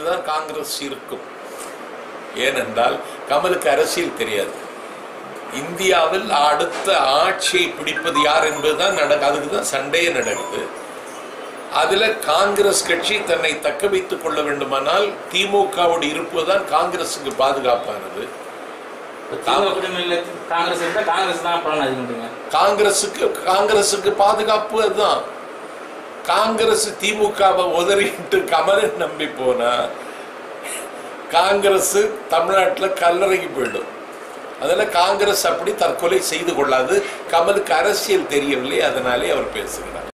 தான் காங்கிரஸ் இருக்கும் ஏனென்றால் கமலுக்கு அரசியல் தெரியாது இந்தியாவில் அடுத்த ஆட்சியை பிடிப்பது யார் என்பதுதான் நடக்கு அதுக்கு தான் சண்டையே நடக்குது அதுல காங்கிரஸ் கட்சி தன்னை தக்க வைத்துக் கொள்ள வேண்டுமானால் திமுகவோடு இருப்பதுதான் காங்கிரசுக்கு பாதுகாப்பானது திமுக கூட்டணியில் காங்கிரஸ் இருந்தா காங்கிரஸ் தான் பலன் அதிகம்ன்றீங்க காங்கிரசுக்கு காங்கிரசுக்கு பாதுகாப்பு அதுதான் காங்கிரஸ் திமுகவை உதறிட்டு கமலை நம்பி போனா காங்கிரஸ் தமிழ்நாட்டில் கல்லறைக்கு போயிடும் அதில் காங்கிரஸ் அப்படி தற்கொலை செய்து கொள்ளாது கமலுக்கு அரசியல் தெரியவில்லை அதனாலே அவர் பேசுகிறார்